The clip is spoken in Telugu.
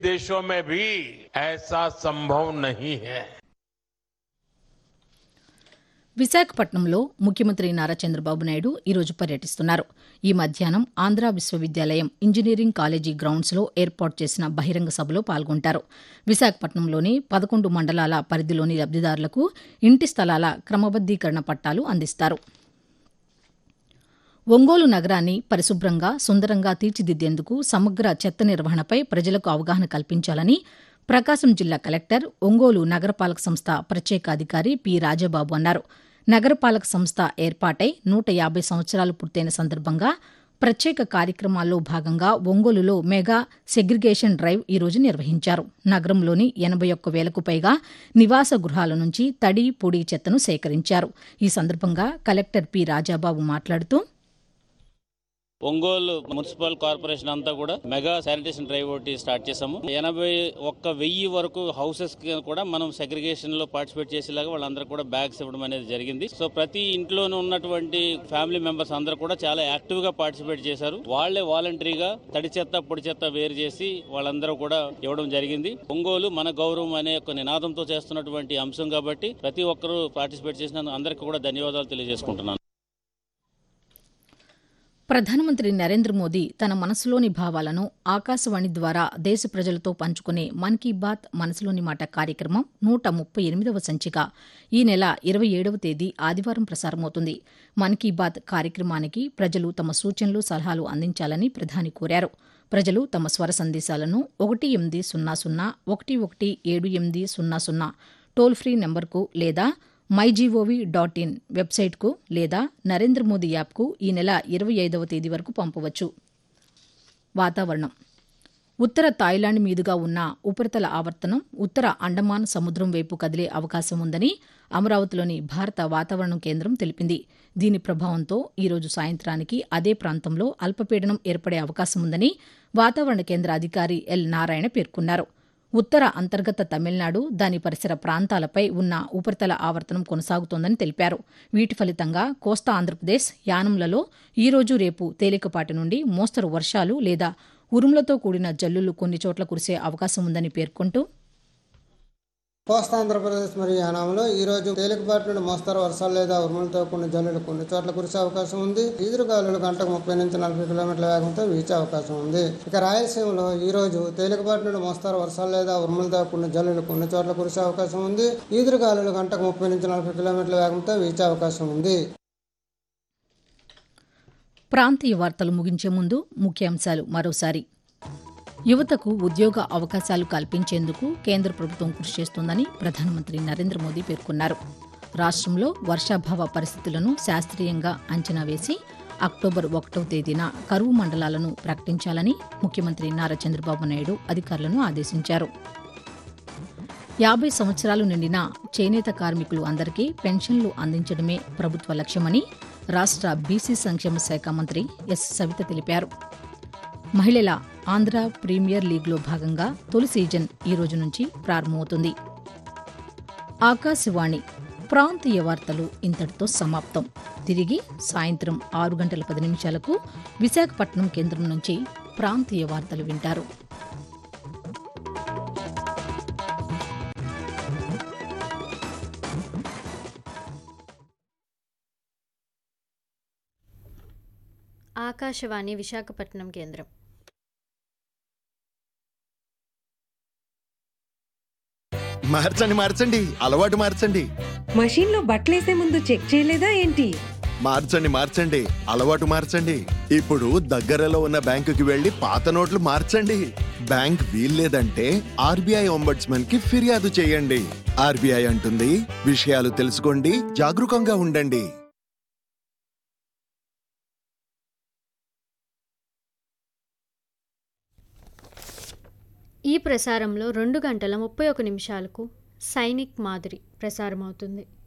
देशों में भी ऐसा संभव नहीं है విశాఖపట్నంలో ముఖ్యమంత్రి నారా చంద్రబాబు నాయుడు ఈరోజు పర్యటిస్తున్నారు ఈ మధ్యాహ్నం ఆంధ్ర విశ్వవిద్యాలయం ఇంజనీరింగ్ కాలేజీ గ్రౌండ్స్లో ఏర్పాటు చేసిన బహిరంగ సభలో పాల్గొంటారు విశాఖపట్నంలోని పదకొండు మండలాల పరిధిలోని లబ్దిదారులకు ఇంటి స్థలాల క్రమబద్దీకరణ పట్టాలు అందిస్తారు ఒంగోలు నగరాన్ని పరిశుభ్రంగా సుందరంగా తీర్చిదిద్దేందుకు సమగ్ర చెత్త నిర్వహణపై ప్రజలకు అవగాహన కల్పించాలని ప్రకాశం జిల్లా కలెక్టర్ ఒంగోలు నగరపాలక సంస్థ ప్రత్యేక అధికారి పి రాజాబాబు అన్నారు నగరపాలక సంస్థ ఏర్పాటై నూట యాభై సంవత్సరాలు పూర్తయిన సందర్భంగా ప్రత్యేక కార్యక్రమాల్లో భాగంగా ఒంగోలులో మెగా సెగ్రిగేషన్ డ్రైవ్ ఈరోజు నిర్వహించారు నగరంలోని ఎనభై ఒక్క వేలకు పైగా నివాస గృహాల నుంచి తడి పొడి చెత్తను సేకరించారు ఈ సందర్భంగా కలెక్టర్ పి రాజాబాబు మాట్లాడుతూ ఒంగోలు మున్సిపల్ కార్పొరేషన్ అంతా కూడా మెగా శానిటేషన్ డ్రైవ్ ఒకటి స్టార్ట్ చేసాము ఎనభై ఒక్క వెయ్యి వరకు హౌసెస్ కి కూడా మనం సెగ్రిగేషన్ లో పార్టిసిపేట్ చేసేలాగా వాళ్ళందరూ కూడా బ్యాగ్స్ ఇవ్వడం అనేది జరిగింది సో ప్రతి ఇంట్లోనూ ఉన్నటువంటి ఫ్యామిలీ మెంబర్స్ అందరూ కూడా చాలా యాక్టివ్ గా పార్టిసిపేట్ చేశారు వాళ్లే వాలంటరీగా తడి చెత్త పొడి చెత్త వేరు చేసి వాళ్ళందరూ కూడా ఇవ్వడం జరిగింది ఒంగోలు మన గౌరవం అనే ఒక నినాదంతో చేస్తున్నటువంటి అంశం కాబట్టి ప్రతి ఒక్కరూ పార్టిసిపేట్ చేసిన అందరికీ కూడా ధన్యవాదాలు తెలియజేసుకుంటున్నాను ప్రధానమంత్రి నరేంద్ర మోదీ తన మనసులోని భావాలను ఆకాశవాణి ద్వారా దేశ ప్రజలతో పంచుకునే మన్ కీ బాత్ మనసులోని మాట కార్యక్రమం నూట ముప్పై ఎనిమిదవ సంచిక ఈ నెల ఇరవై ఏడవ తేదీ ఆదివారం ప్రసారమవుతుంది మన్ కీ బాత్ కార్యక్రమానికి ప్రజలు తమ సూచనలు సలహాలు అందించాలని ప్రధాని కోరారు ప్రజలు తమ స్వర సందేశాలను ఒకటి ఎనిమిది సున్నా సున్నా ఒకటి ఒకటి ఏడు ఎనిమిది సున్నా సున్నా టోల్ ఫ్రీ నెంబర్కు లేదా మైజీఓవి డాట్ ఇన్ వెబ్సైట్కు లేదా నరేంద్ర మోదీ యాప్కు ఈ నెల ఇరవై ఐదవ తేదీ వరకు పంపవచ్చు వాతావరణం ఉత్తర థాయిలాండ్ మీదుగా ఉన్న ఉపరితల ఆవర్తనం ఉత్తర అండమాన్ సముద్రం వైపు కదిలే అవకాశం ఉందని అమరావతిలోని భారత వాతావరణ కేంద్రం తెలిపింది దీని ప్రభావంతో ఈరోజు సాయంత్రానికి అదే ప్రాంతంలో అల్పపీడనం ఏర్పడే అవకాశం ఉందని వాతావరణ కేంద్ర అధికారి ఎల్ నారాయణ పేర్కొన్నారు ఉత్తర అంతర్గత తమిళనాడు దాని పరిసర ప్రాంతాలపై ఉన్న ఉపరితల ఆవర్తనం కొనసాగుతోందని తెలిపారు వీటి ఫలితంగా కోస్తా ఆంధ్రప్రదేశ్ యానంలలో ఈరోజు రేపు తేలికపాటి నుండి మోస్తరు వర్షాలు లేదా ఉరుములతో కూడిన జల్లులు కొన్ని చోట్ల కురిసే అవకాశం ఉందని పేర్కొంటూ కోస్తా ఆంధ్రప్రదేశ్ మరియు యానాంలో ఈ రోజు తేలికపాటి నుండి మోస్తరు వర్షాలు లేదా ఉరుములతో కొన్ని జల్లులు కొన్ని చోట్ల కురిసే అవకాశం ఉంది ఈదురుగాలులు గంటకు ముప్పై నుంచి నలభై కిలోమీటర్ల వేగంతో వీచే అవకాశం ఉంది ఇక రాయలసీమలో ఈ రోజు తేలికపాటి నుండి మోస్తరు వర్షాలు లేదా ఉరుములతో కొన్ని జల్లులు కొన్ని చోట్ల కురిసే అవకాశం ఉంది ఈదురుగాలులు గంటకు ముప్పై నుంచి నలభై కిలోమీటర్ల వేగంతో వీచే అవకాశం ఉంది ప్రాంతీయ వార్తలు ముగించే ముందు ముఖ్యాంశాలు మరోసారి యువతకు ఉద్యోగ అవకాశాలు కల్పించేందుకు కేంద్ర ప్రభుత్వం కృషి చేస్తోందని ప్రధానమంత్రి నరేంద్ర మోదీ పేర్కొన్నారు రాష్ట్రంలో వర్షాభావ పరిస్థితులను శాస్త్రీయంగా అంచనా వేసి అక్టోబర్ ఒకటవ తేదీన కరువు మండలాలను ప్రకటించాలని ముఖ్యమంత్రి నారా చంద్రబాబు నాయుడు అధికారులను ఆదేశించారు యాభై సంవత్సరాలు నిండిన చేనేత కార్మికులు అందరికీ పెన్షన్లు అందించడమే ప్రభుత్వ లక్ష్యమని రాష్ట్ర బీసీ సంక్షేమ శాఖ మంత్రి ఎస్ సవిత తెలిపారు మహిళల ఆంధ్ర ప్రీమియర్ లీగ్లో భాగంగా తొలి సీజన్ ఈ రోజు నుంచి ప్రారంభమవుతుంది ఆకాశవాణి ప్రాంతీయ వార్తలు ఇంతటితో సమాప్తం తిరిగి సాయంత్రం ఆరు గంటల పది నిమిషాలకు విశాఖపట్నం కేంద్రం నుంచి ప్రాంతీయ వార్తలు వింటారు ఆకాశవాణి విశాఖపట్నం కేంద్రం మార్చండి మార్చండి అలవాటు మార్చండి మషీన్లో బట్టలేసే ముందు చెక్ చేయలేదా ఏంటి మార్చండి మార్చండి అలవాటు మార్చండి ఇప్పుడు దగ్గరలో ఉన్న బ్యాంకుకి వెళ్లి పాత నోట్లు మార్చండి బ్యాంక్ వీల్లేదంటే ఆర్బీఐ ఒంబడ్స్మన్ కి ఫిర్యాదు చేయండి ఆర్బీఐ అంటుంది విషయాలు తెలుసుకోండి జాగరూకంగా ఉండండి ఈ ప్రసారంలో రెండు గంటల ముప్పై ఒక నిమిషాలకు సైనిక్ మాదిరి ప్రసారమవుతుంది